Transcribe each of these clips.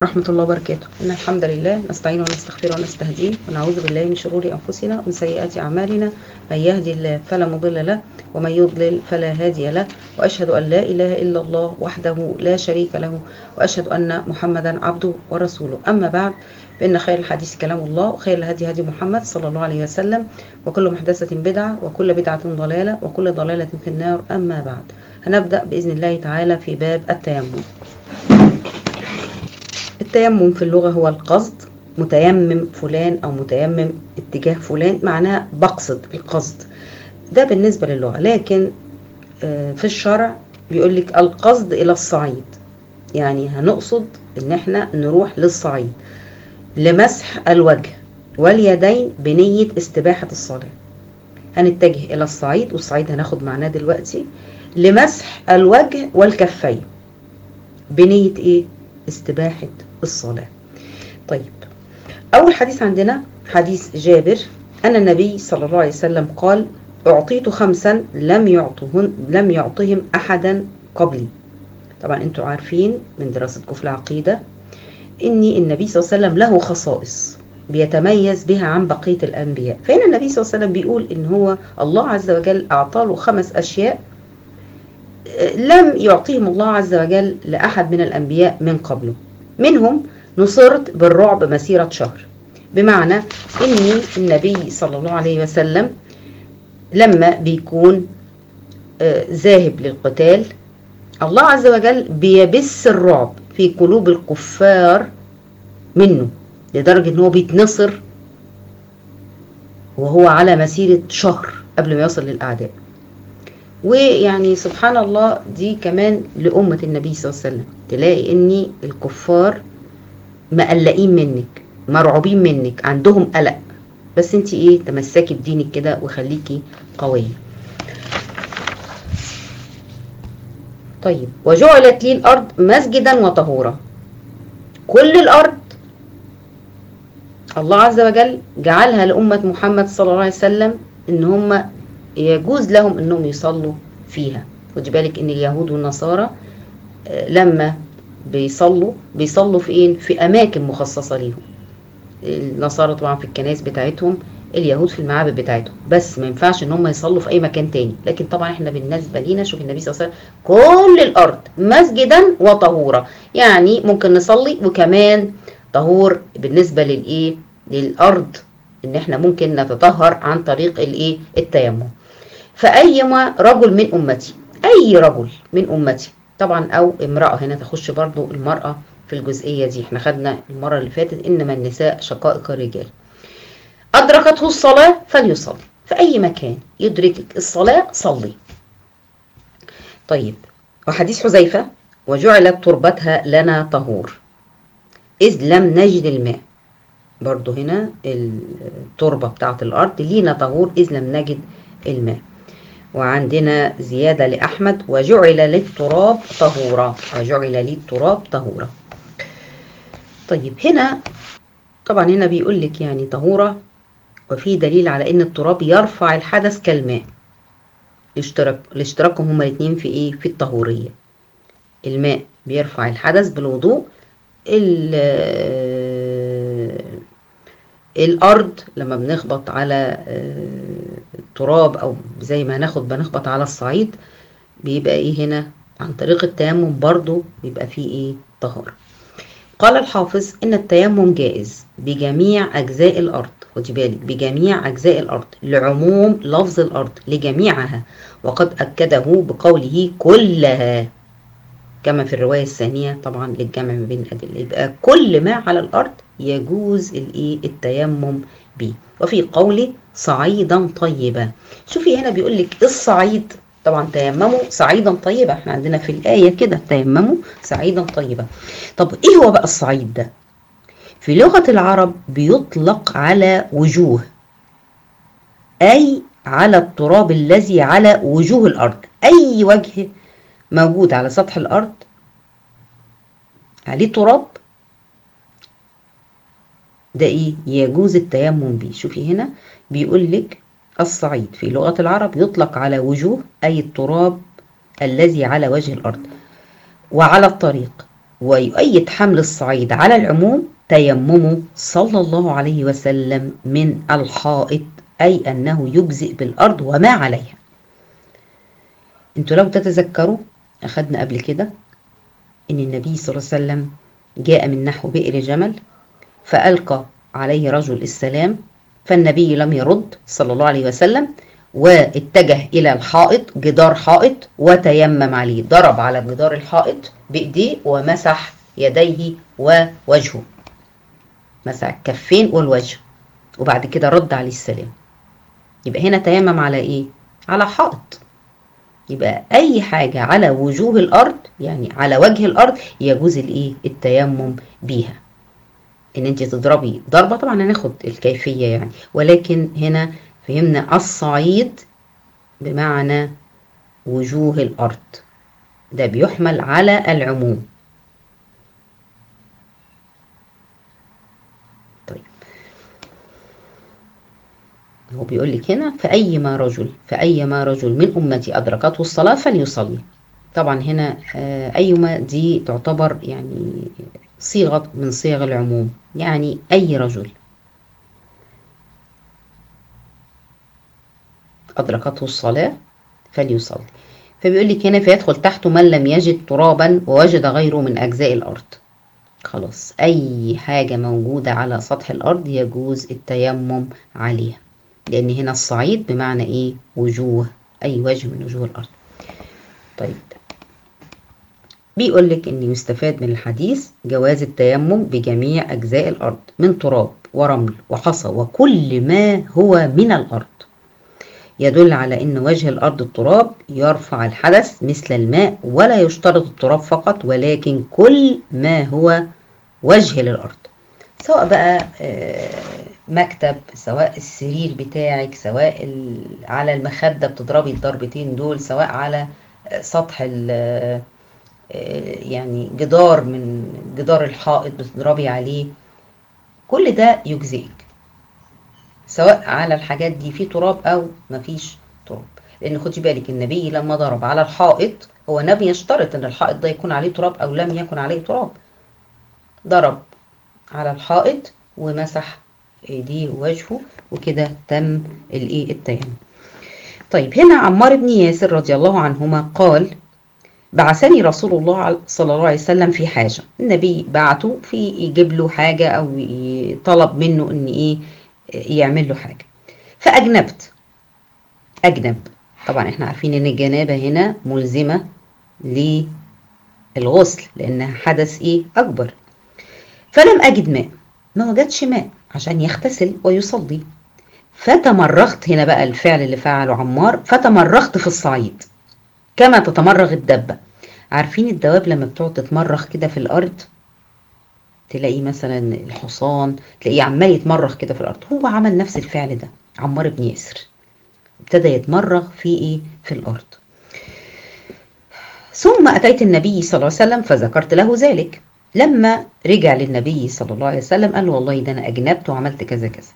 ورحمة الله وبركاته إن الحمد لله نستعين ونستغفر ونستهديه ونعوذ بالله من شرور أنفسنا ومن سيئات أعمالنا من يهدي الله فلا مضل له ومن يضلل فلا هادي له وأشهد أن لا إله إلا الله وحده لا شريك له وأشهد أن محمدا عبده ورسوله أما بعد فإن خير الحديث كلام الله وخير الهدي هدي محمد صلى الله عليه وسلم وكل محدثة بدعة وكل بدعة ضلالة وكل ضلالة في النار أما بعد هنبدأ بإذن الله تعالى في باب التيمم التيمم في اللغة هو القصد متيمم فلان أو متيمم اتجاه فلان معناه بقصد القصد ده بالنسبة للغة لكن في الشرع بيقول لك القصد إلى الصعيد يعني هنقصد إن احنا نروح للصعيد لمسح الوجه واليدين بنية استباحة الصلاة هنتجه إلى الصعيد والصعيد هناخد معناه دلوقتي لمسح الوجه والكفين بنية إيه؟ استباحة الصلاة طيب أول حديث عندنا حديث جابر أن النبي صلى الله عليه وسلم قال أعطيت خمسا لم يعطهن لم يعطهم أحدا قبلي طبعا أنتم عارفين من دراستكم في العقيدة إن النبي صلى الله عليه وسلم له خصائص بيتميز بها عن بقية الأنبياء فهنا النبي صلى الله عليه وسلم بيقول إن هو الله عز وجل أعطاله خمس أشياء لم يعطيهم الله عز وجل لأحد من الأنبياء من قبله منهم نصرت بالرعب مسيرة شهر بمعنى أن النبي صلى الله عليه وسلم لما بيكون ذاهب للقتال الله عز وجل بيبث الرعب في قلوب الكفار منه لدرجة أنه بيتنصر وهو على مسيرة شهر قبل ما يصل للأعداء ويعني سبحان الله دي كمان لأمة النبي صلى الله عليه وسلم تلاقي ان الكفار مقلقين منك مرعوبين منك عندهم قلق بس انت ايه تمسكي بدينك كده وخليكي قوية طيب وجعلت لي الأرض مسجدا وطهورا كل الأرض الله عز وجل جعلها لأمة محمد صلى الله عليه وسلم ان هم يجوز لهم انهم يصلوا فيها خدي بالك ان اليهود والنصارى لما بيصلوا بيصلوا في ايه في اماكن مخصصه ليهم النصارى طبعا في الكنائس بتاعتهم اليهود في المعابد بتاعتهم بس ما ينفعش ان هم يصلوا في اي مكان تاني لكن طبعا احنا بالنسبه لينا شوف النبي صلى الله عليه وسلم كل الارض مسجدا وطهورا يعني ممكن نصلي وكمان طهور بالنسبه للايه للارض ان احنا ممكن نتطهر عن طريق الايه التيمم فأيما رجل من أمتي أي رجل من أمتي طبعا أو امرأة هنا تخش برضو المرأة في الجزئية دي احنا خدنا المرة اللي فاتت إنما النساء شقائق الرجال أدركته الصلاة فليصلي في أي مكان يدركك الصلاة صلي طيب وحديث حذيفة وجعلت تربتها لنا طهور إذ لم نجد الماء برضو هنا التربة بتاعت الأرض لينا طهور إذ لم نجد الماء وعندنا زيادة لأحمد وجعل للتراب طهورا وجعل للتراب طهورا طيب هنا طبعا هنا بيقول لك يعني طهورة وفي دليل على ان التراب يرفع الحدث كالماء الاشتراك الاشتراكهم هما الاثنين في ايه في الطهورية الماء بيرفع الحدث بالوضوء الارض لما بنخبط على التراب او زي ما هناخد بنخبط على الصعيد بيبقى ايه هنا عن طريق التيمم برضو بيبقى فيه ايه طهارة قال الحافظ ان التيمم جائز بجميع اجزاء الارض خدي بالك بجميع اجزاء الارض لعموم لفظ الارض لجميعها وقد اكده بقوله كلها كما في الرواية الثانية طبعا للجمع ما بين الأدلة يبقى كل ما على الأرض يجوز الايه التيمم به وفي قوله صعيدا طيبا شوفي هنا بيقول لك الصعيد طبعا تيمموا صعيدا طيبا احنا عندنا في الآية كده تيمموا صعيدا طيبا طب ايه هو بقى الصعيد ده في لغة العرب بيطلق على وجوه أي على التراب الذي على وجوه الأرض أي وجه موجود على سطح الأرض عليه تراب ده ايه يجوز التيمم بيه شوفي هنا بيقول لك الصعيد في لغة العرب يطلق على وجوه أي التراب الذي على وجه الأرض وعلى الطريق ويؤيد حمل الصعيد على العموم تيممه صلى الله عليه وسلم من الحائط أي أنه يجزئ بالأرض وما عليها انتوا لو تتذكروا أخذنا قبل كده إن النبي صلى الله عليه وسلم جاء من نحو بئر جمل فألقى عليه رجل السلام فالنبي لم يرد صلى الله عليه وسلم واتجه إلى الحائط جدار حائط وتيمم عليه ضرب على جدار الحائط بإيديه ومسح يديه ووجهه مسح الكفين والوجه وبعد كده رد عليه السلام يبقى هنا تيمم على ايه على حائط يبقى اي حاجة على وجوه الارض يعني على وجه الارض يجوز الايه التيمم بيها ان انت تضربي ضربة طبعا هناخد الكيفية يعني ولكن هنا فهمنا الصعيد بمعنى وجوه الارض ده بيحمل على العموم طيب هو بيقول لك هنا فأيما رجل فأيما رجل من أمتي أدركته الصلاة فليصلي طبعا هنا أيما دي تعتبر يعني صيغة من صيغ العموم يعني أي رجل أدركته الصلاة فليصلي فبيقول لك هنا فيدخل تحته من لم يجد ترابا ووجد غيره من أجزاء الأرض خلاص أي حاجة موجودة على سطح الأرض يجوز التيمم عليها لأن هنا الصعيد بمعنى إيه وجوه أي وجه من وجوه الأرض طيب بيقول لك إن يستفاد من الحديث جواز التيمم بجميع أجزاء الأرض من تراب ورمل وحصى وكل ما هو من الأرض يدل على أن وجه الأرض التراب يرفع الحدث مثل الماء ولا يشترط التراب فقط ولكن كل ما هو وجه للأرض سواء بقى مكتب سواء السرير بتاعك سواء على المخدة بتضربي الضربتين دول سواء على سطح يعني جدار من جدار الحائط بتضربي عليه كل ده يجزئك سواء على الحاجات دي في تراب او مفيش تراب لان خدي بالك النبي لما ضرب على الحائط هو نبي يشترط ان الحائط ده يكون عليه تراب او لم يكن عليه تراب ضرب على الحائط ومسح ايديه ووجهه وكده تم الايه التيمم طيب هنا عمار بن ياسر رضي الله عنهما قال بعثني رسول الله صلى الله عليه وسلم في حاجه النبي بعته في يجيب له حاجه او طلب منه ان ايه يعمل له حاجه فاجنبت اجنب طبعا احنا عارفين ان الجنابه هنا ملزمه للغسل لانها حدث ايه اكبر فلم اجد ماء ما وجدش ماء عشان يغتسل ويصلي فتمرغت هنا بقى الفعل اللي فعله عمار فتمرغت في الصعيد كما تتمرغ الدبة عارفين الدواب لما بتقعد تتمرغ كده في الأرض تلاقي مثلا الحصان تلاقيه عمال يتمرغ كده في الأرض هو عمل نفس الفعل ده عمار بن ياسر ابتدى يتمرغ في ايه في الأرض ثم أتيت النبي صلى الله عليه وسلم فذكرت له ذلك لما رجع للنبي صلى الله عليه وسلم قال له والله ده أنا أجنبت وعملت كذا كذا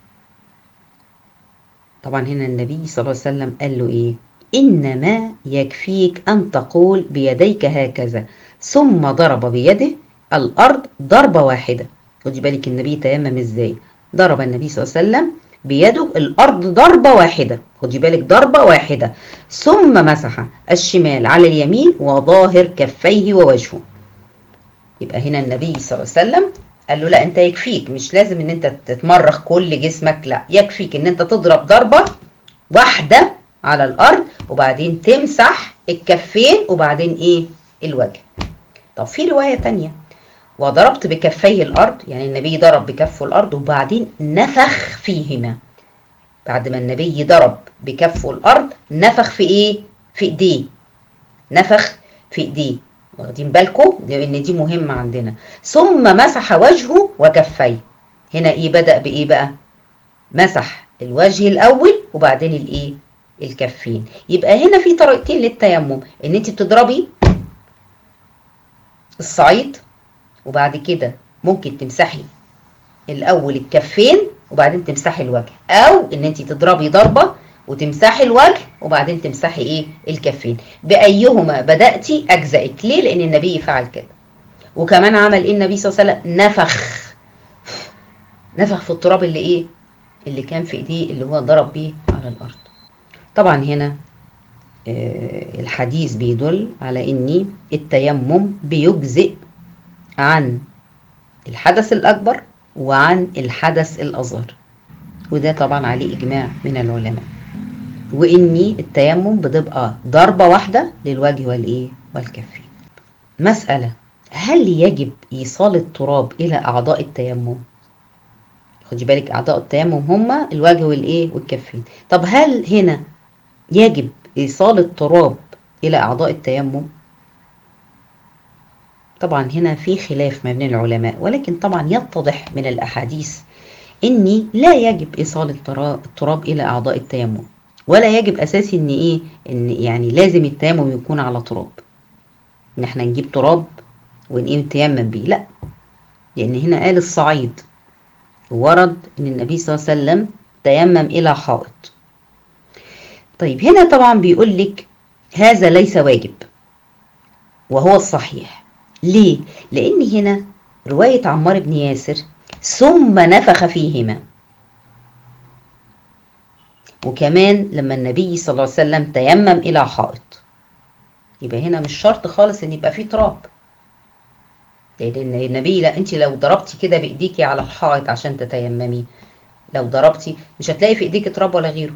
طبعا هنا النبي صلى الله عليه وسلم قال له إيه إنما يكفيك أن تقول بيديك هكذا ثم ضرب بيده الأرض ضربة واحدة خدي بالك النبي تيمم إزاي ضرب النبي صلى الله عليه وسلم بيده الأرض ضربة واحدة خدي بالك ضربة واحدة ثم مسح الشمال على اليمين وظاهر كفيه ووجهه يبقى هنا النبي صلى الله عليه وسلم قال له لا انت يكفيك مش لازم ان انت تتمرغ كل جسمك لا يكفيك ان انت تضرب ضربة واحدة على الارض وبعدين تمسح الكفين وبعدين ايه الوجه طب في رواية تانية وضربت بكفيه الارض يعني النبي ضرب بكفه الارض وبعدين نفخ فيهما بعد ما النبي ضرب بكفه الارض نفخ في ايه في ايديه نفخ في ايديه واخدين بالكم لان دي مهمه عندنا ثم مسح وجهه وكفيه هنا ايه بدا بايه بقى مسح الوجه الاول وبعدين الايه الكفين يبقى هنا في طريقتين للتيمم ان انت بتضربي الصعيد وبعد كده ممكن تمسحي الاول الكفين وبعدين تمسحي الوجه او ان انت تضربي ضربه وتمسحي الوجه وبعدين تمسحي ايه الكفين بايهما بداتي اجزائك ليه لان النبي فعل كده وكمان عمل ايه النبي صلى الله عليه وسلم نفخ نفخ في التراب اللي ايه اللي كان في ايديه اللي هو ضرب بيه على الارض طبعا هنا آه، الحديث بيدل على ان التيمم بيجزئ عن الحدث الاكبر وعن الحدث الاصغر وده طبعا عليه اجماع من العلماء واني التيمم بتبقى ضربه واحده للوجه والايه والكفين مساله هل يجب ايصال التراب الى اعضاء التيمم خدي بالك اعضاء التيمم هما الوجه والايه والكفين طب هل هنا يجب ايصال التراب الى اعضاء التيمم طبعا هنا في خلاف ما بين العلماء ولكن طبعا يتضح من الاحاديث اني لا يجب ايصال الترا- التراب الى اعضاء التيمم ولا يجب اساسي ان ايه ان يعني لازم التيمم يكون على تراب ان احنا نجيب تراب ونقيم نتيمم بيه لا لان هنا قال الصعيد ورد ان النبي صلى الله عليه وسلم تيمم الى حائط طيب هنا طبعا بيقول لك هذا ليس واجب وهو الصحيح ليه لان هنا روايه عمار بن ياسر ثم نفخ فيهما وكمان لما النبي صلى الله عليه وسلم تيمم الى حائط يبقى هنا مش شرط خالص ان يبقى فيه تراب لان النبي لا انت لو ضربتي كده بايديكي على الحائط عشان تتيممي لو ضربتي مش هتلاقي في ايديك تراب ولا غيره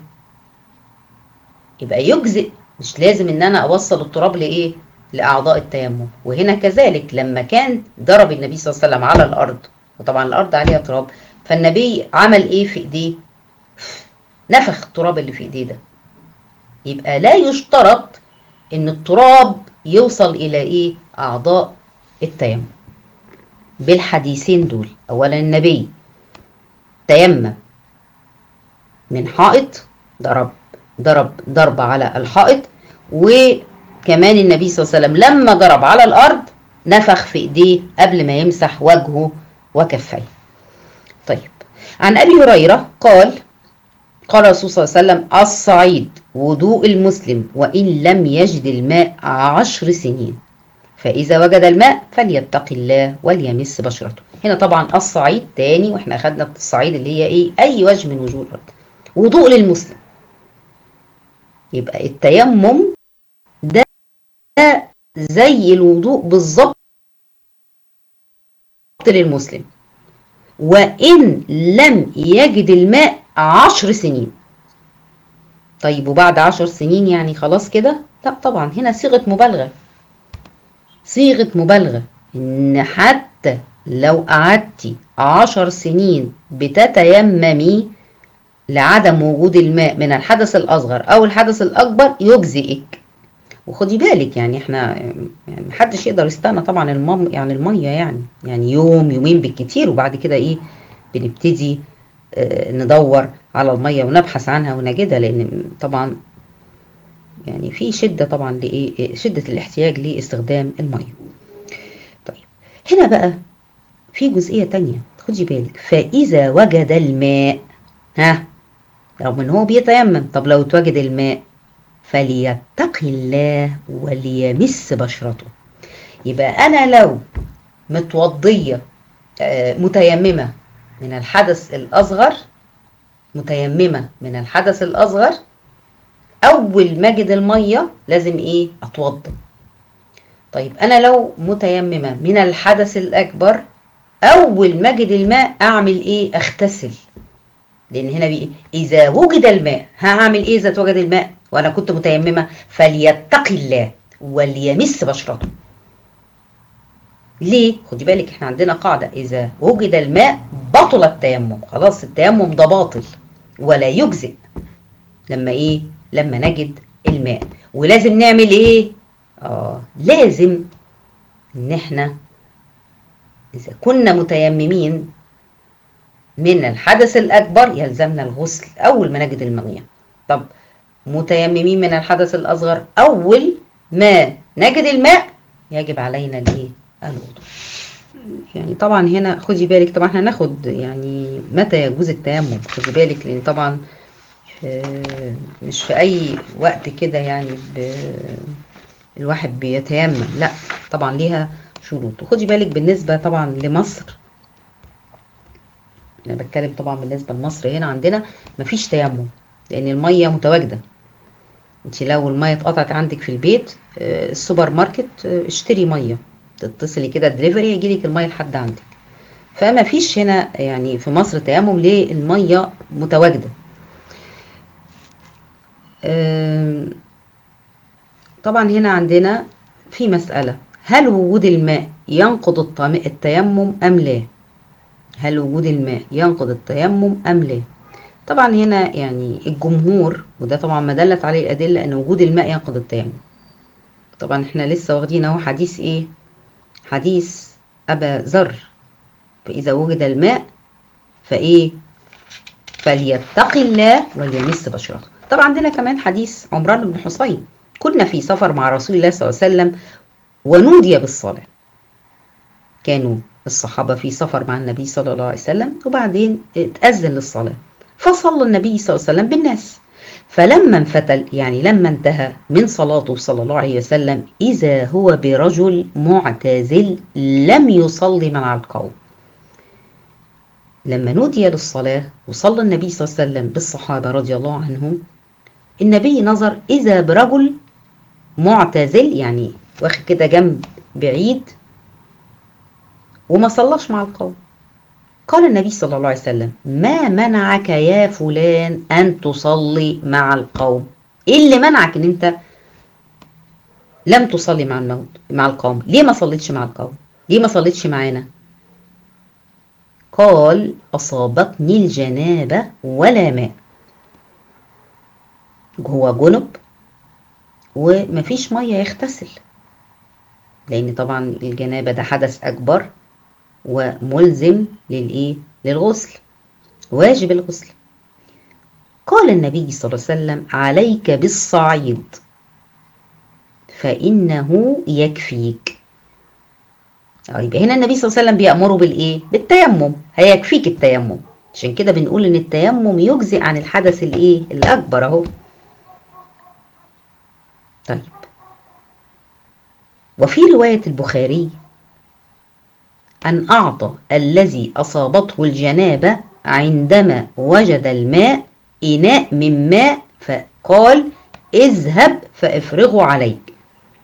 يبقى يجزئ مش لازم ان انا اوصل التراب لايه لاعضاء التيمم وهنا كذلك لما كان ضرب النبي صلى الله عليه وسلم على الارض وطبعا الارض عليها تراب فالنبي عمل ايه في ايديه نفخ التراب اللي في ايديه ده يبقى لا يشترط ان التراب يوصل الى ايه اعضاء التيمم بالحديثين دول اولا النبي تيمم من حائط ضرب ضرب ضرب على الحائط وكمان النبي صلى الله عليه وسلم لما ضرب على الارض نفخ في ايديه قبل ما يمسح وجهه وكفيه طيب عن ابي هريره قال قال الرسول صلى الله عليه وسلم الصعيد وضوء المسلم وان لم يجد الماء عشر سنين فإذا وجد الماء فليتق الله وليمس بشرته هنا طبعا الصعيد تاني واحنا أخدنا الصعيد اللي هي إيه أي وجه من وجوه الأرض وضوء للمسلم يبقى التيمم ده زي الوضوء بالظبط للمسلم وإن لم يجد الماء عشر سنين طيب وبعد عشر سنين يعني خلاص كده لا طبعا هنا صيغة مبالغة صيغة مبالغة إن حتى لو قعدتي عشر سنين بتتيممي لعدم وجود الماء من الحدث الأصغر أو الحدث الأكبر يجزئك وخدي بالك يعني احنا يعني محدش يقدر يستنى طبعا المم يعني المية يعني يعني يوم يومين بالكتير وبعد كده ايه بنبتدي اه ندور على المية ونبحث عنها ونجدها لأن طبعا يعني في شدة طبعا لإيه شدة الاحتياج لاستخدام المية طيب هنا بقى في جزئية تانية خدي بالك فإذا وجد الماء ها رغم ان هو بيتيمم طب لو اتوجد الماء فليتق الله وليمس بشرته يبقى انا لو متوضية متيممة من الحدث الاصغر متيممة من الحدث الاصغر اول ما اجد الميه لازم ايه اتوضى طيب انا لو متيممه من الحدث الاكبر اول ما اجد الماء اعمل ايه اغتسل لان هنا بي اذا وجد الماء هعمل ايه اذا وجد الماء وانا كنت متيممه فليتق الله وليمس بشرته ليه خدي بالك احنا عندنا قاعده اذا وجد الماء بطل التيمم خلاص التيمم ده باطل ولا يجزئ لما ايه لما نجد الماء ولازم نعمل ايه اه لازم ان احنا اذا كنا متيممين من الحدث الاكبر يلزمنا الغسل اول ما نجد الميه طب متيممين من الحدث الاصغر اول ما نجد الماء يجب علينا الايه الوضوء يعني طبعا هنا خدي بالك طبعا احنا هناخد يعني متى يجوز التيمم خدي بالك لان طبعا مش في اي وقت كده يعني الواحد بيتيمم لا طبعا ليها شروطه خدي بالك بالنسبة طبعا لمصر انا بتكلم طبعا بالنسبة لمصر هنا عندنا مفيش تيمم لان المية متواجدة انت لو المية اتقطعت عندك في البيت آه، السوبر ماركت آه، اشتري مية تتصلي كده دليفري يجيلك المية لحد عندك فما فيش هنا يعني في مصر تيمم ليه المية متواجدة آم، طبعا هنا عندنا في مسألة هل وجود الماء ينقض الطم- التيمم أم لا هل وجود الماء ينقض التيمم أم لا طبعا هنا يعني الجمهور وده طبعا ما دلت عليه الأدلة أن وجود الماء ينقض التيمم طبعا احنا لسه واخدين اهو حديث ايه حديث أبا ذر فإذا وجد الماء فإيه فليتقي الله وليمس بشرته طبعا عندنا كمان حديث عمران بن حصين كنا في سفر مع رسول الله صلى الله عليه وسلم ونودي بالصلاة كانوا الصحابة في سفر مع النبي صلى الله عليه وسلم وبعدين اتأذن للصلاة فصلى النبي صلى الله عليه وسلم بالناس فلما انفتل يعني لما انتهى من صلاته صلى الله عليه وسلم إذا هو برجل معتزل لم يصلي مع القوم لما نودي للصلاة وصلى النبي صلى الله عليه وسلم بالصحابة رضي الله عنهم النبي نظر إذا برجل معتزل يعني واخد كده جنب بعيد وما صلاش مع القوم قال النبي صلى الله عليه وسلم ما منعك يا فلان أن تصلي مع القوم إيه اللي منعك إن أنت لم تصلي مع الموت مع القوم ليه ما صليتش مع القوم ليه ما صليتش معانا قال أصابتني الجنابة ولا ماء هو جنب ومفيش مية يغتسل لأن طبعا الجنابة ده حدث أكبر وملزم للإيه؟ للغسل واجب الغسل قال النبي صلى الله عليه وسلم عليك بالصعيد فإنه يكفيك يبقى هنا النبي صلى الله عليه وسلم بيأمره بالإيه؟ بالتيمم هيكفيك التيمم عشان كده بنقول إن التيمم يجزئ عن الحدث الإيه؟ الأكبر أهو طيب وفي رواية البخاري أن أعطى الذي أصابته الجنابة عندما وجد الماء إناء من ماء فقال اذهب فافرغه عليك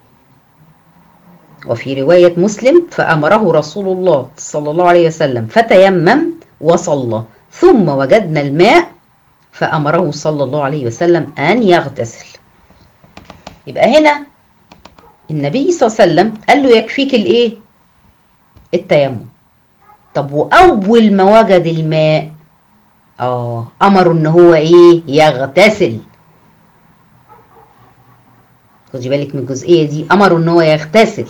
وفي رواية مسلم فأمره رسول الله صلى الله عليه وسلم فتيمم وصلى ثم وجدنا الماء فأمره صلى الله عليه وسلم أن يغتسل يبقى هنا النبي صلى الله عليه وسلم قال له يكفيك الايه التيمم طب واول ما وجد الماء اه امره ان هو ايه يغتسل خدي بالك من الجزئيه دي امره ان هو يغتسل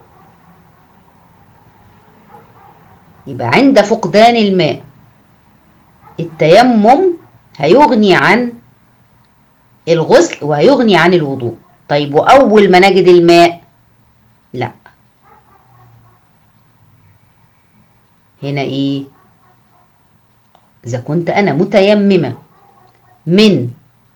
يبقى عند فقدان الماء التيمم هيغني عن الغسل وهيغني عن الوضوء طيب واول ما نجد الماء لا هنا ايه اذا كنت انا متيممه من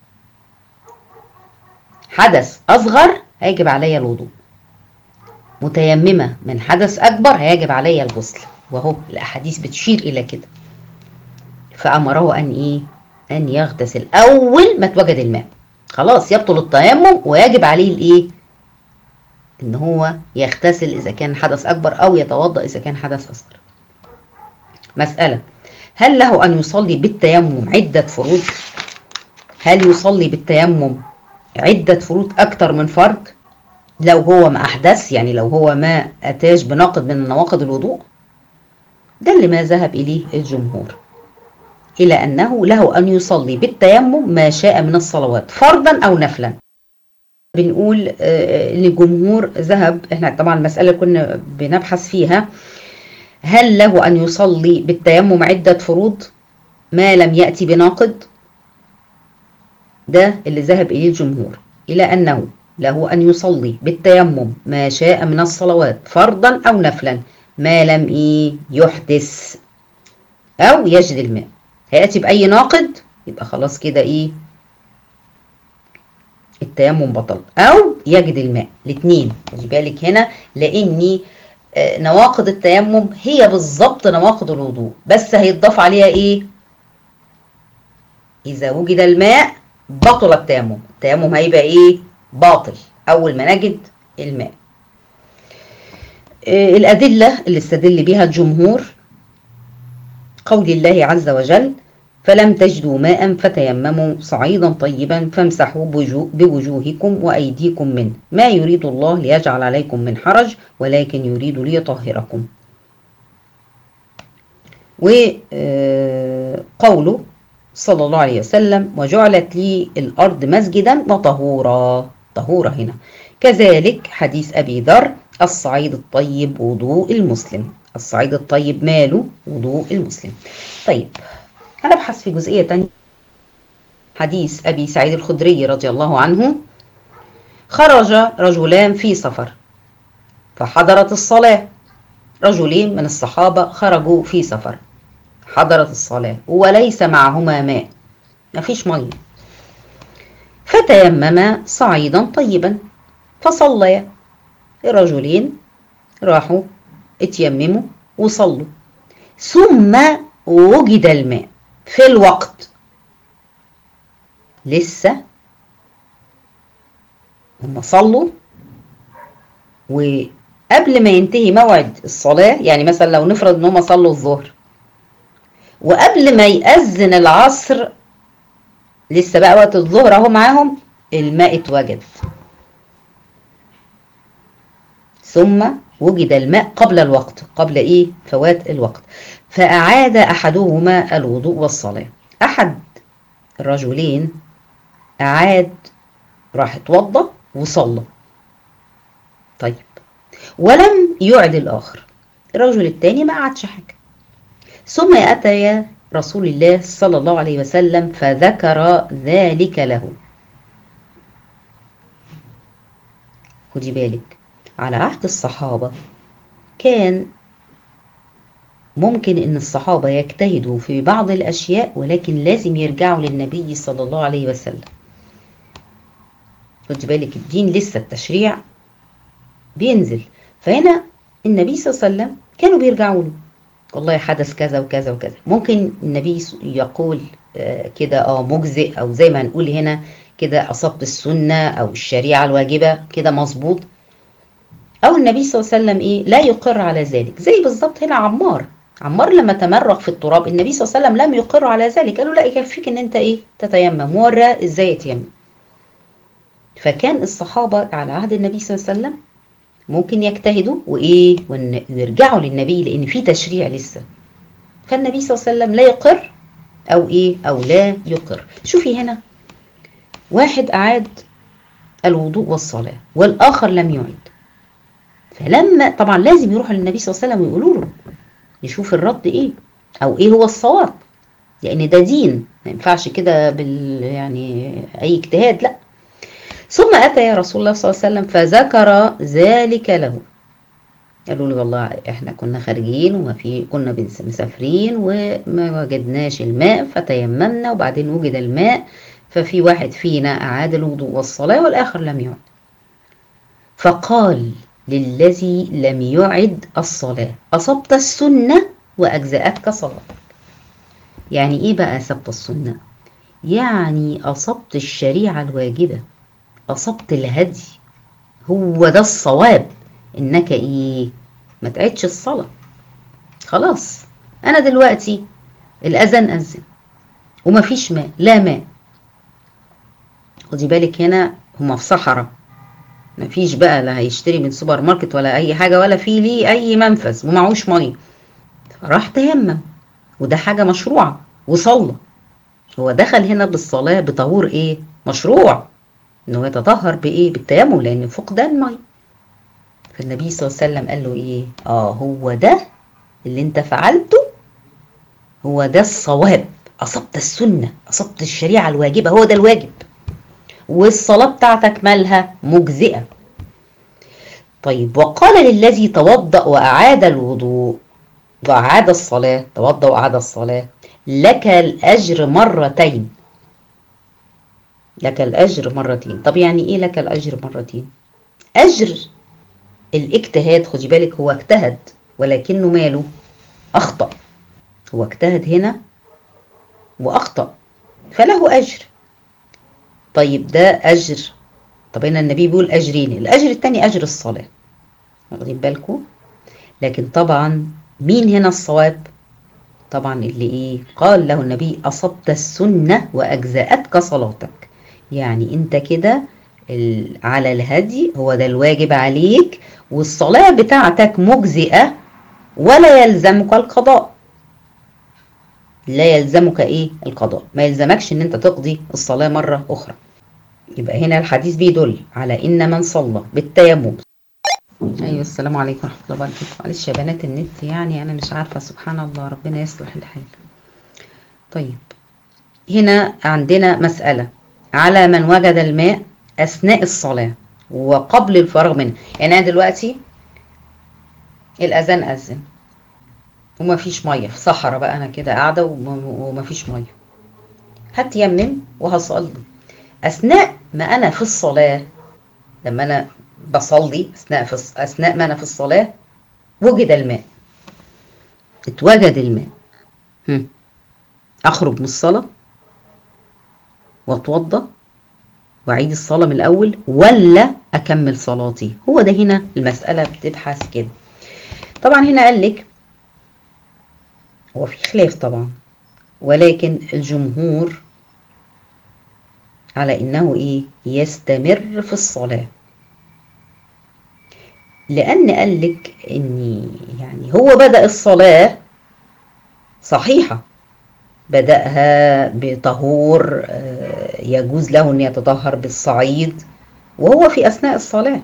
حدث اصغر هيجب عليا الوضوء متيممه من حدث اكبر هيجب عليا الغسل وهو الاحاديث بتشير الى كده فامره ان ايه ان يغتسل اول ما اتوجد الماء خلاص يبطل التيمم ويجب عليه الايه ان هو يغتسل اذا كان حدث اكبر او يتوضا اذا كان حدث اصغر مساله هل له ان يصلي بالتيمم عده فروض هل يصلي بالتيمم عده فروض اكتر من فرض لو هو ما احدث يعني لو هو ما اتاش بناقض من نواقض الوضوء ده اللي ما ذهب اليه الجمهور إلى أنه له أن يصلي بالتيمم ما شاء من الصلوات فرضا أو نفلا بنقول ان الجمهور ذهب احنا طبعا المسألة كنا بنبحث فيها هل له أن يصلي بالتيمم عدة فروض ما لم يأتي بناقض ده اللي ذهب إليه الجمهور إلى أنه له أن يصلي بالتيمم ما شاء من الصلوات فرضا أو نفلا ما لم إيه يحدث أو يجد الماء هيأتي بأي ناقد يبقى خلاص كده إيه التيمم بطل أو يجد الماء الاتنين خدي بالك هنا لأني نواقض التيمم هي بالظبط نواقض الوضوء بس هيتضاف عليها ايه اذا وجد الماء بطل التيمم التيمم هيبقى ايه باطل اول ما نجد الماء الادله اللي استدل بها الجمهور قول الله عز وجل فلم تجدوا ماء فتيمموا صعيدا طيبا فامسحوا بوجوهكم وأيديكم منه ما يريد الله ليجعل عليكم من حرج ولكن يريد ليطهركم وقوله صلى الله عليه وسلم وجعلت لي الأرض مسجدا وطهورا طهورا هنا كذلك حديث أبي ذر الصعيد الطيب وضوء المسلم الصعيد الطيب ماله وضوء المسلم طيب هنبحث في جزئية تانية حديث أبي سعيد الخدري رضي الله عنه خرج رجلان في سفر فحضرت الصلاة رجلين من الصحابة خرجوا في سفر حضرت الصلاة وليس معهما ماء مفيش مية فتيمما صعيدا طيبا فصليا الرجلين راحوا اتيمموا وصلوا ثم وجد الماء في الوقت لسه هم صلوا وقبل ما ينتهي موعد الصلاة يعني مثلا لو نفرض ان هم صلوا الظهر وقبل ما يأذن العصر لسه بقى وقت الظهر اهو معاهم الماء اتوجد ثم وجد الماء قبل الوقت قبل ايه فوات الوقت فأعاد أحدهما الوضوء والصلاة أحد الرجلين أعاد راح اتوضى وصلى طيب ولم يعد الآخر الرجل الثاني ما قعدش حاجة ثم أتى رسول الله صلى الله عليه وسلم فذكر ذلك له خدي بالك على عهد الصحابة كان ممكن ان الصحابة يجتهدوا في بعض الاشياء ولكن لازم يرجعوا للنبي صلى الله عليه وسلم خدي بالك الدين لسه التشريع بينزل فهنا النبي صلى الله عليه وسلم كانوا بيرجعوا له والله حدث كذا وكذا وكذا ممكن النبي يقول كده اه مجزئ او زي ما هنقول هنا كده اصبت السنه او الشريعه الواجبه كده مظبوط او النبي صلى الله عليه وسلم ايه لا يقر على ذلك زي بالظبط هنا عمار عمار لما تمرغ في التراب النبي صلى الله عليه وسلم لم يقر على ذلك قالوا لا يكفيك ان انت ايه تتيمم ورى ازاي يتيمم فكان الصحابه على عهد النبي صلى الله عليه وسلم ممكن يجتهدوا وايه ويرجعوا للنبي لان في تشريع لسه فالنبي صلى الله عليه وسلم لا يقر او ايه او لا يقر شوفي هنا واحد اعاد الوضوء والصلاه والاخر لم يعد فلما طبعا لازم يروحوا للنبي صلى الله عليه وسلم ويقولوا له يشوف الرد ايه او ايه هو الصواب لان ده دين ما ينفعش كده بال يعني اي اجتهاد لا ثم اتى يا رسول الله صلى الله عليه وسلم فذكر ذلك له قالوا له والله احنا كنا خارجين وما في كنا مسافرين وما وجدناش الماء فتيممنا وبعدين وجد الماء ففي واحد فينا اعاد الوضوء والصلاه والاخر لم يعد فقال للذي لم يعد الصلاة أصبت السنة وأجزأتك صلاتك يعني إيه بقى أصبت السنة؟ يعني أصبت الشريعة الواجبة أصبت الهدي هو ده الصواب إنك إيه؟ ما تعيدش الصلاة خلاص أنا دلوقتي الأذان أذن ومفيش ماء لا ماء خدي بالك هنا هما في صحراء مفيش بقى لا هيشتري من سوبر ماركت ولا اي حاجه ولا في ليه اي منفذ ومعهوش ميه راح تيمم وده حاجه مشروعه وصلى هو دخل هنا بالصلاه بطهور ايه مشروع ان هو يتطهر بايه بالتيمم لان فقدان ميه فالنبي صلى الله عليه وسلم قال له ايه اه هو ده اللي انت فعلته هو ده الصواب اصبت السنه اصبت الشريعه الواجبه هو ده الواجب والصلاة بتاعتك مالها مجزئة طيب وقال للذي توضأ وأعاد الوضوء وأعاد الصلاة توضأ وأعاد الصلاة لك الأجر مرتين لك الأجر مرتين طب يعني إيه لك الأجر مرتين أجر الاجتهاد خدي بالك هو اجتهد ولكنه ماله أخطأ هو اجتهد هنا وأخطأ فله أجر طيب ده أجر طب هنا النبي بيقول أجرين الأجر التاني أجر الصلاة واخدين بالكم لكن طبعا مين هنا الصواب طبعا اللي ايه قال له النبي أصبت السنة وأجزأتك صلاتك يعني انت كده على الهدي هو ده الواجب عليك والصلاة بتاعتك مجزئة ولا يلزمك القضاء لا يلزمك ايه القضاء ما يلزمكش ان انت تقضي الصلاة مرة اخرى يبقى هنا الحديث بيدل على ان من صلى بالتيمم ايوه السلام عليكم ورحمه الله وبركاته معلش يا بنات النت يعني انا مش عارفه سبحان الله ربنا يصلح الحال طيب هنا عندنا مساله على من وجد الماء اثناء الصلاه وقبل الفراغ منه يعني انا دلوقتي الاذان اذن وما فيش ميه في صحراء بقى انا كده قاعده وما فيش ميه هتيمم وهصلي اثناء ما انا في الصلاه لما انا بصلي اثناء في اثناء ما انا في الصلاه وجد الماء اتوجد الماء هم. اخرج من الصلاه واتوضى واعيد الصلاه من الاول ولا اكمل صلاتي هو ده هنا المساله بتبحث كده طبعا هنا قال لك هو في خلاف طبعا ولكن الجمهور على انه ايه يستمر في الصلاه لان قال لك ان يعني هو بدا الصلاه صحيحه بداها بطهور يجوز له ان يتطهر بالصعيد وهو في اثناء الصلاه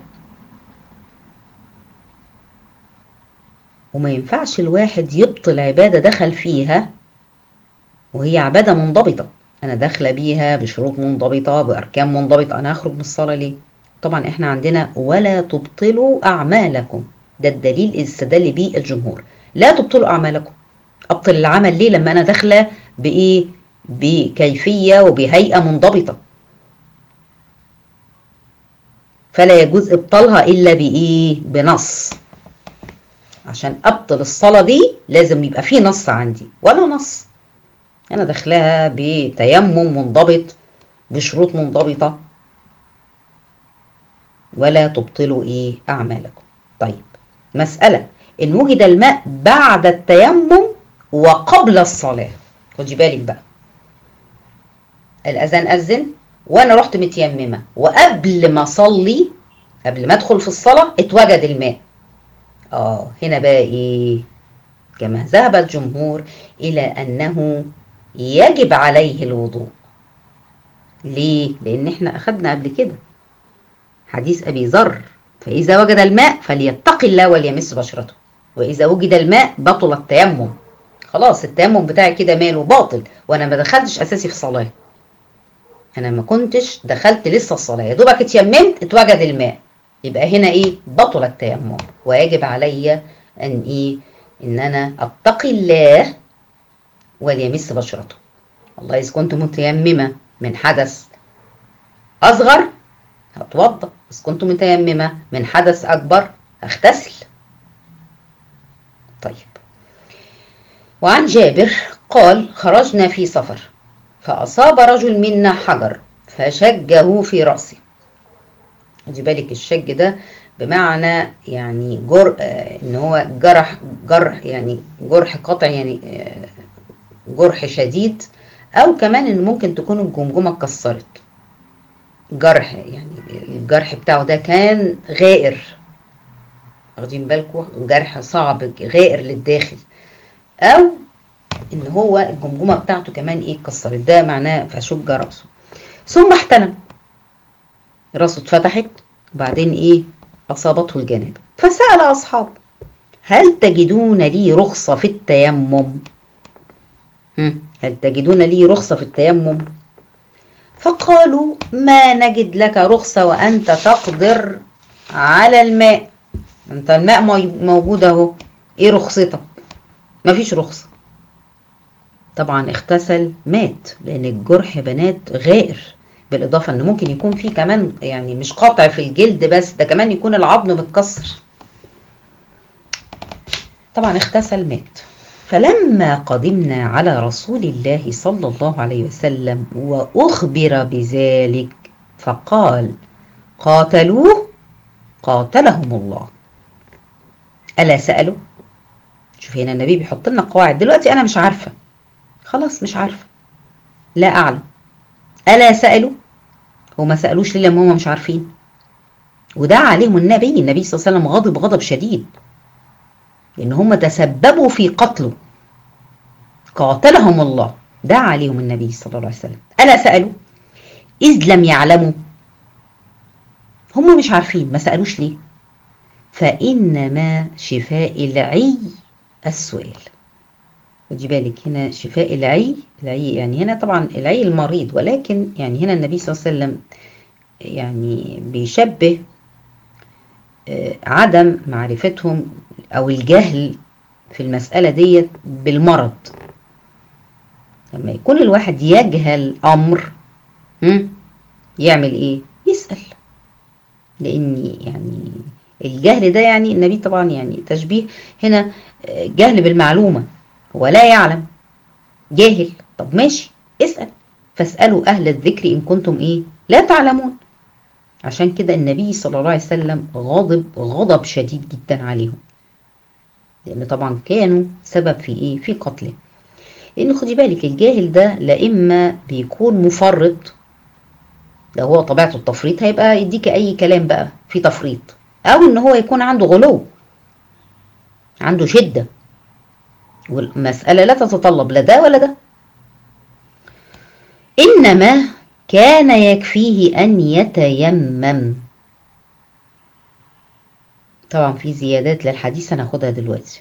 وما ينفعش الواحد يبطل عباده دخل فيها وهي عباده منضبطه انا داخله بيها بشروط منضبطه باركان منضبطه انا هخرج من الصلاه ليه طبعا احنا عندنا ولا تبطلوا اعمالكم ده الدليل اللي استدل بيه الجمهور لا تبطلوا اعمالكم ابطل العمل ليه لما انا داخله بايه بكيفيه وبهيئه منضبطه فلا يجوز ابطالها الا بايه بنص عشان ابطل الصلاه دي لازم يبقى في نص عندي ولا نص انا داخلها بتيمم منضبط بشروط منضبطه ولا تبطلوا ايه اعمالكم طيب مساله ان وجد الماء بعد التيمم وقبل الصلاه خدي بالك بقى الاذان اذن وانا رحت متيممه وقبل ما اصلي قبل ما ادخل في الصلاه اتوجد الماء اه هنا بقى ايه كما ذهب الجمهور الى انه يجب عليه الوضوء ليه لان احنا اخدنا قبل كده حديث ابي ذر فاذا وجد الماء فليتق الله وليمس بشرته واذا وجد الماء بطل التيمم خلاص التيمم بتاعي كده ماله باطل وانا ما دخلتش اساسي في صلاه انا ما كنتش دخلت لسه الصلاه يا دوبك اتيممت اتوجد الماء يبقى هنا ايه بطل التيمم ويجب علي ان ايه ان انا اتقي الله وليمس بشرته والله اذا كنت متيممه من حدث اصغر هتوضا اذا كنت متيممه من حدث اكبر هغتسل طيب وعن جابر قال خرجنا في سفر فأصاب رجل منا حجر فشجه في رأسه خدي بالك الشج ده بمعنى يعني جر ان هو جرح جرح يعني جرح قطع يعني جرح شديد او كمان ان ممكن تكون الجمجمه اتكسرت جرح يعني الجرح بتاعه ده كان غائر واخدين بالكم جرح صعب غائر للداخل او ان هو الجمجمه بتاعته كمان ايه اتكسرت ده معناه فشج راسه ثم احتلم راسه اتفتحت وبعدين ايه اصابته الجنابه فسال اصحابه هل تجدون لي رخصه في التيمم هل تجدون لي رخصه في التيمم فقالوا ما نجد لك رخصه وانت تقدر على الماء انت الماء موجود اهو ايه رخصتك مفيش رخصه طبعا اغتسل مات لان الجرح بنات غائر بالاضافه ان ممكن يكون فيه كمان يعني مش قاطع في الجلد بس ده كمان يكون العظم متكسر طبعا اغتسل مات فلما قدمنا على رسول الله صلى الله عليه وسلم وأخبر بذلك فقال قاتلوه قاتلهم الله ألا سألوا شوف هنا النبي بيحط لنا قواعد دلوقتي أنا مش عارفة خلاص مش عارفة لا أعلم ألا سألوا هو ما سألوش ليه لما هم مش عارفين ودعا عليهم النبي النبي صلى الله عليه وسلم غضب غضب شديد لأن هم تسببوا في قتله قاتلهم الله دعا عليهم النبي صلى الله عليه وسلم ألا سألوا إذ لم يعلموا هم مش عارفين ما سألوش ليه فإنما شفاء العي السؤال خدي بالك هنا شفاء العي العي يعني هنا طبعا العي المريض ولكن يعني هنا النبي صلى الله عليه وسلم يعني بيشبه عدم معرفتهم او الجهل في المسألة ديت بالمرض لما يكون الواحد يجهل امر يعمل ايه يسأل لان يعني الجهل ده يعني النبي طبعا يعني تشبيه هنا جهل بالمعلومة هو لا يعلم جاهل طب ماشي اسأل فاسألوا أهل الذكر إن كنتم إيه لا تعلمون عشان كده النبي صلى الله عليه وسلم غضب غضب شديد جدا عليهم لأن طبعا كانوا سبب في إيه في قتله لأن خدي بالك الجاهل ده لا إما بيكون مفرط لو هو طبيعته التفريط هيبقى يديك أي كلام بقى في تفريط أو إن هو يكون عنده غلو عنده شدة والمسألة لا تتطلب لا ده ولا ده إنما كان يكفيه أن يتيمم طبعا في زيادات للحديث هناخدها دلوقتي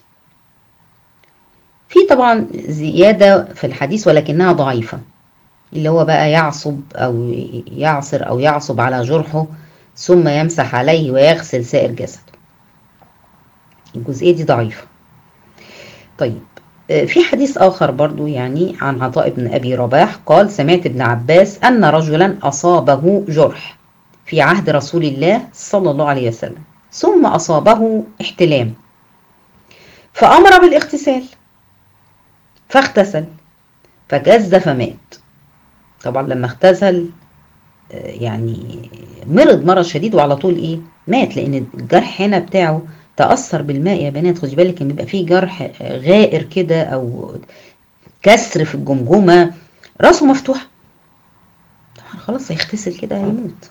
في طبعا زيادة في الحديث ولكنها ضعيفة اللي هو بقى يعصب أو يعصر أو يعصب على جرحه ثم يمسح عليه ويغسل سائر جسده الجزئية دي ضعيفة طيب في حديث آخر برضو يعني عن عطاء بن أبي رباح قال سمعت ابن عباس أن رجلا أصابه جرح في عهد رسول الله صلى الله عليه وسلم ثم أصابه احتلام فأمر بالاغتسال فاغتسل فجز فمات طبعا لما اغتسل يعني مرض مرض شديد وعلى طول ايه مات لان الجرح هنا بتاعه تأثر بالماء يا بنات خدي بالك ان بيبقى فيه جرح غائر كده او كسر في الجمجمة راسه مفتوح طبعا خلاص هيغتسل كده هيموت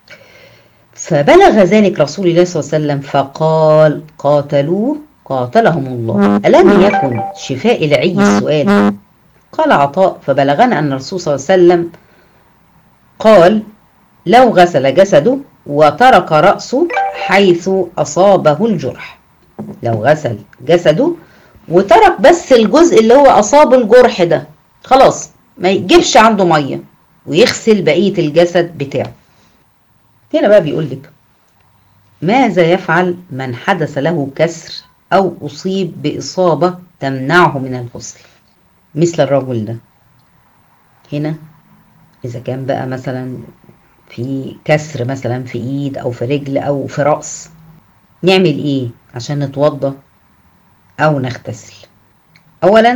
فبلغ ذلك رسول الله صلى الله عليه وسلم فقال قاتلوه قاتلهم الله ألم يكن شفاء العي السؤال قال عطاء فبلغنا أن الرسول صلى الله عليه وسلم قال لو غسل جسده وترك رأسه حيث أصابه الجرح لو غسل جسده وترك بس الجزء اللي هو أصاب الجرح ده خلاص ما يجيبش عنده مية ويغسل بقية الجسد بتاعه هنا بقى بيقول لك ماذا يفعل من حدث له كسر أو أصيب بإصابة تمنعه من الغسل مثل الرجل ده هنا إذا كان بقى مثلا في كسر مثلا في ايد او في رجل او في رأس نعمل ايه عشان نتوضى او نغتسل اولا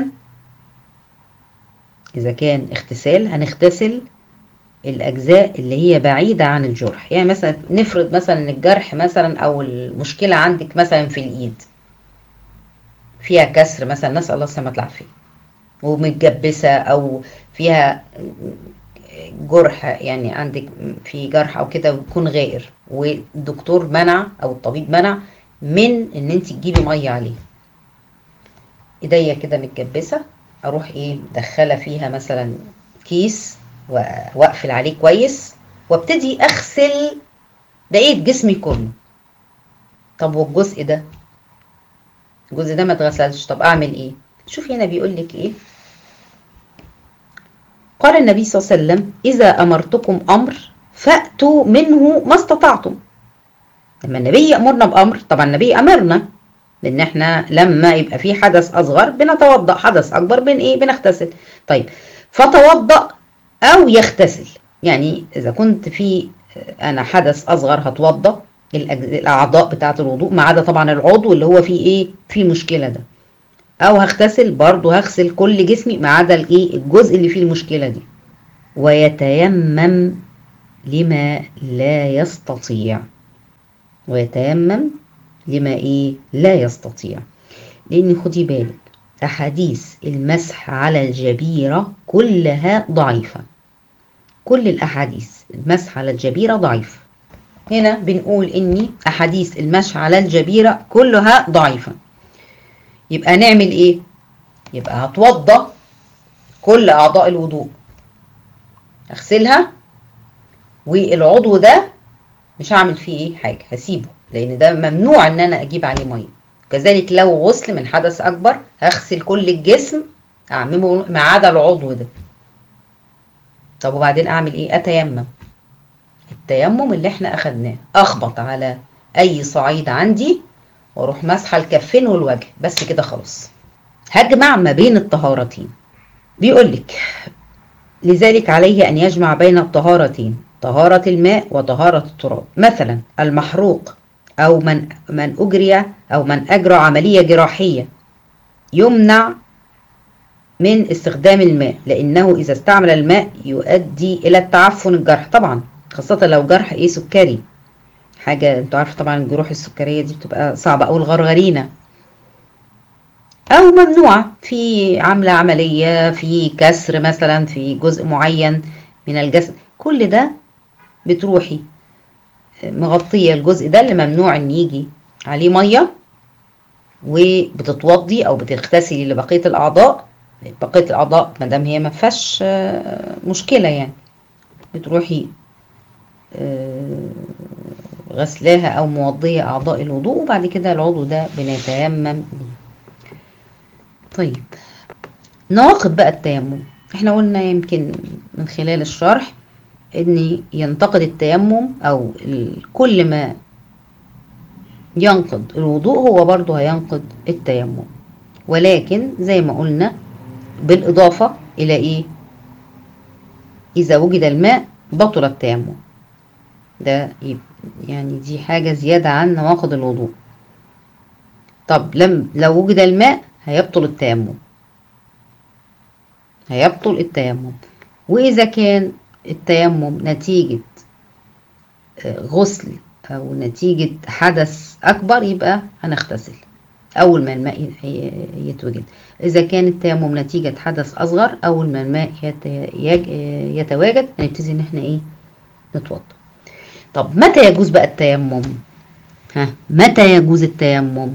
اذا كان اغتسال هنغتسل الاجزاء اللي هي بعيدة عن الجرح يعني مثلا نفرض مثلا الجرح مثلا او المشكلة عندك مثلا في الايد فيها كسر مثلا نسأل الله السلامة العافية ومتجبسة او فيها جرح يعني عندك في جرح او كده ويكون غائر والدكتور منع او الطبيب منع من ان انت تجيبي ميه عليه ايديا كده متجبسه اروح ايه مدخله فيها مثلا كيس واقفل عليه كويس وابتدي اغسل بقيه جسمي كله طب والجزء ده الجزء ده ما اتغسلش طب اعمل ايه شوفي هنا بيقول لك ايه قال النبي صلى الله عليه وسلم إذا أمرتكم أمر فأتوا منه ما استطعتم لما النبي يأمرنا بأمر طبعا النبي أمرنا لأن احنا لما يبقى في حدث أصغر بنتوضأ حدث أكبر بن إيه بنغتسل طيب فتوضأ أو يغتسل يعني إذا كنت في أنا حدث أصغر هتوضأ الاعضاء بتاعه الوضوء ما عدا طبعا العضو اللي هو فيه ايه فيه مشكله ده او هغتسل برضو هغسل كل جسمي ما عدا الايه الجزء اللي فيه المشكله دي ويتيمم لما لا يستطيع ويتيمم لما ايه لا يستطيع لان خدي بالك احاديث المسح على الجبيره كلها ضعيفه كل الاحاديث المسح على الجبيره ضعيف هنا بنقول اني احاديث المسح على الجبيره كلها ضعيفه يبقى نعمل ايه يبقى هتوضى كل اعضاء الوضوء اغسلها والعضو ده مش هعمل فيه ايه حاجه هسيبه لان ده ممنوع ان انا اجيب عليه ميه كذلك لو غسل من حدث اكبر هغسل كل الجسم اعممه ما عدا العضو ده طب وبعدين اعمل ايه اتيمم التيمم اللي احنا اخدناه اخبط على اي صعيد عندي واروح مسحه الكفين والوجه بس كده خلاص هجمع ما بين الطهارتين بيقول لك لذلك عليه ان يجمع بين الطهارتين طهارة الماء وطهارة التراب مثلا المحروق أو من من أجري أو من أجرى عملية جراحية يمنع من استخدام الماء لأنه إذا استعمل الماء يؤدي إلى التعفن الجرح طبعا خاصة لو جرح إيه سكري حاجة أنتوا عارفة طبعا الجروح السكرية دي بتبقى صعبة أو الغرغرينة أو ممنوعة في عاملة عملية في كسر مثلا في جزء معين من الجسد كل ده بتروحي مغطية الجزء ده اللي ممنوع ان يجي عليه مية وبتتوضي او بتغتسلي لبقية الاعضاء بقية الاعضاء مادام هي ما فيهاش مشكلة يعني بتروحي غسلاها او موضية اعضاء الوضوء وبعد كده العضو ده بنتيمم طيب نواقض بقى التيمم احنا قلنا يمكن من خلال الشرح ان ينتقد التيمم او كل ما ينقض الوضوء هو برضه هينقض التيمم ولكن زي ما قلنا بالاضافه الى ايه اذا وجد الماء بطل التيمم ده يعني دي حاجه زياده عن نواقض الوضوء طب لم لو وجد الماء هيبطل التيمم هيبطل التيمم واذا كان التيمم نتيجة غسل أو نتيجة حدث أكبر يبقى هنغتسل أول ما الماء يتوجد إذا كان التيمم نتيجة حدث أصغر أول ما الماء يتواجد هنبتدي إن إحنا إيه نتوضى طب متى يجوز بقى التيمم ها متى يجوز التيمم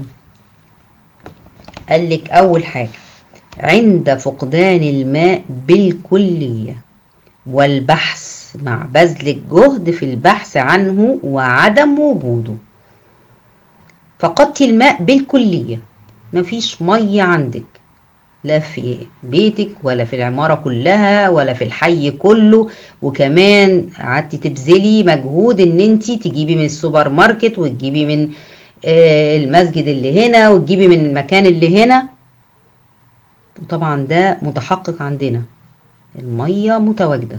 قال لك أول حاجة عند فقدان الماء بالكلية والبحث مع بذل الجهد في البحث عنه وعدم وجوده فقدت الماء بالكلية مفيش مية عندك لا في بيتك ولا في العمارة كلها ولا في الحي كله وكمان قعدتي تبذلي مجهود ان انت تجيبي من السوبر ماركت وتجيبي من المسجد اللي هنا وتجيبي من المكان اللي هنا وطبعا ده متحقق عندنا المية متواجدة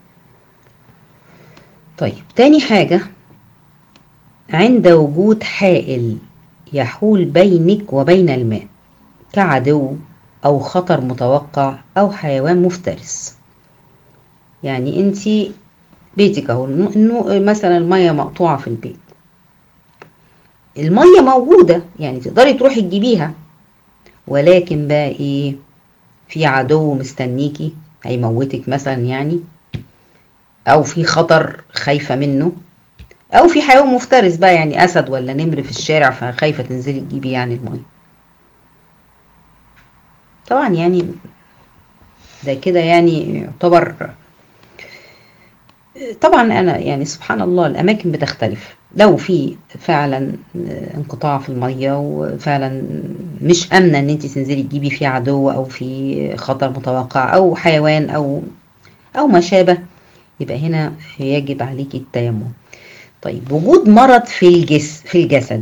طيب تاني حاجة عند وجود حائل يحول بينك وبين الماء كعدو أو خطر متوقع أو حيوان مفترس يعني انت بيتك اهو مثلا المية مقطوعة في البيت المية موجودة يعني تقدري تروحي تجيبيها ولكن بقى ايه في عدو مستنيكي هيموتك مثلا يعني او في خطر خايفة منه او في حيوان مفترس بقى يعني اسد ولا نمر في الشارع فخايفة تنزلي تجيبي يعني المية طبعا يعني ده كده يعني يعتبر طبعا انا يعني سبحان الله الاماكن بتختلف لو في فعلا انقطاع في الميه وفعلا مش امنه ان انت تنزلي تجيبي في عدو او في خطر متوقع او حيوان او او ما شابه يبقى هنا يجب عليك التيمم طيب وجود مرض في الجس في الجسد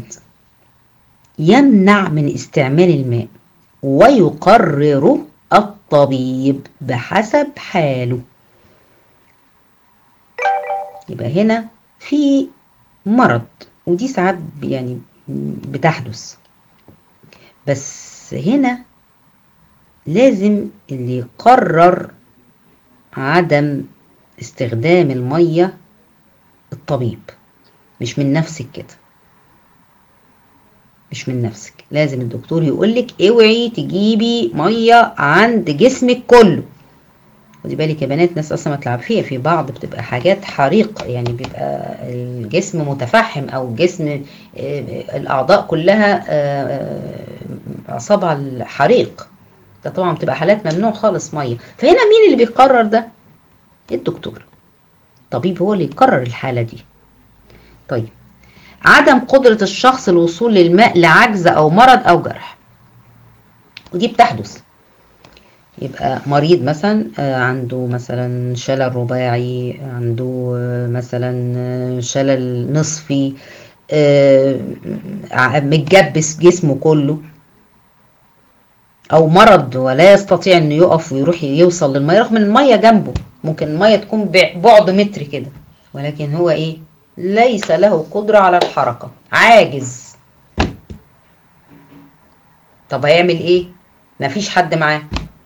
يمنع من استعمال الماء ويقرره الطبيب بحسب حاله يبقى هنا في مرض ودي ساعات يعني بتحدث بس هنا لازم اللي يقرر عدم استخدام المية الطبيب مش من نفسك كده مش من نفسك لازم الدكتور يقولك اوعي تجيبي مية عند جسمك كله خدي بالك يا بنات ناس اصلا ما تلعب فيها في بعض بتبقى حاجات حريق يعني بيبقى الجسم متفحم او الجسم الاعضاء كلها اعصابها الحريق ده طبعا بتبقى حالات ممنوع خالص ميه فهنا مين اللي بيقرر ده الدكتور الطبيب هو اللي يقرر الحاله دي طيب عدم قدرة الشخص الوصول للماء لعجز أو مرض أو جرح ودي بتحدث يبقى مريض مثلا عنده مثلا شلل رباعي عنده مثلا شلل نصفي متجبس جسمه كله او مرض ولا يستطيع انه يقف ويروح يوصل للميه رغم ان الميه جنبه ممكن الميه تكون بعد متر كده ولكن هو ايه ليس له قدرة على الحركة عاجز طب هيعمل ايه مفيش حد معاه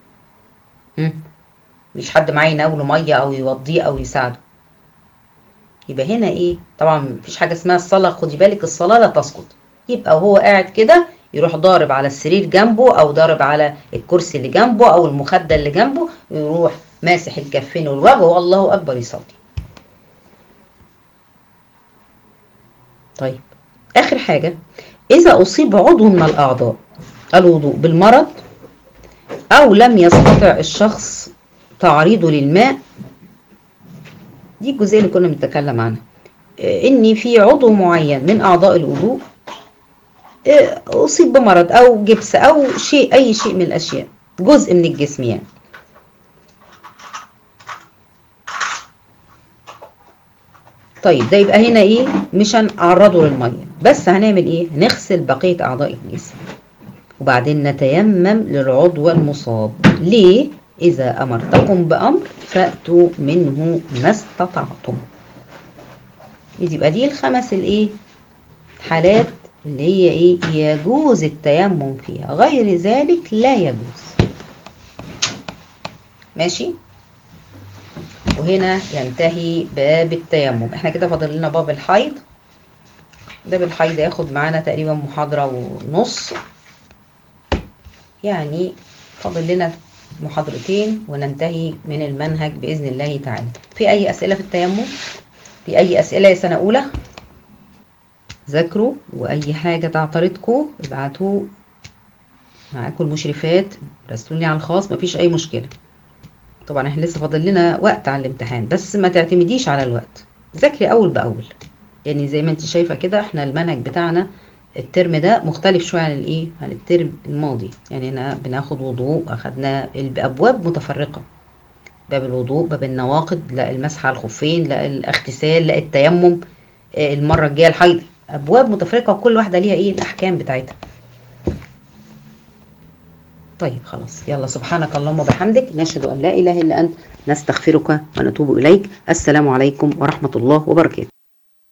مفيش حد معاه يناوله ميه او يوضيه او يساعده يبقى هنا ايه طبعا مفيش حاجه اسمها الصلاه خدي بالك الصلاه لا تسقط يبقى وهو قاعد كده يروح ضارب على السرير جنبه او ضارب على الكرسي اللي جنبه او المخده اللي جنبه ويروح ماسح الكفين والوجه والله اكبر يصلي طيب اخر حاجه اذا اصيب عضو من الاعضاء الوضوء بالمرض او لم يستطع الشخص تعريضه للماء دي الجزئيه اللي كنا بنتكلم عنها ان في عضو معين من اعضاء الوضوء اصيب بمرض او جبس او شيء اي شيء من الاشياء جزء من الجسم يعني طيب ده يبقى هنا ايه مش هنعرضه للميه بس هنعمل ايه هنغسل بقيه اعضاء الجسم وبعدين نتيمم للعضو المصاب ليه اذا امرتكم بامر فاتوا منه ما استطعتم يبقى دي الخمس الايه حالات اللي هي ايه يجوز التيمم فيها غير ذلك لا يجوز ماشي وهنا ينتهي باب التيمم احنا كده فاضل لنا باب الحيض باب الحيض ياخد معانا تقريبا محاضرة ونص يعني فاضل لنا محاضرتين وننتهي من المنهج بإذن الله تعالى في أي أسئلة في التيمم في أي أسئلة يا سنة أولى ذاكروا وأي حاجة تعترضكم ابعتوا معاكم المشرفات راسلوني على الخاص مفيش أي مشكلة طبعا احنا لسه فاضل لنا وقت على الامتحان بس ما تعتمديش على الوقت ذاكري اول باول يعني زي ما انت شايفه كده احنا المنهج بتاعنا الترم ده مختلف شويه عن الايه عن الترم الماضي يعني هنا بناخد وضوء اخدنا بابواب متفرقه باب الوضوء باب النواقض لا المسح على الخفين لا الاغتسال لا التيمم المره الجايه الحيض ابواب متفرقه وكل واحده ليها ايه الاحكام بتاعتها طيب خلاص يلا سبحانك اللهم وبحمدك نشهد ان لا اله الا انت نستغفرك ونتوب اليك السلام عليكم ورحمه الله وبركاته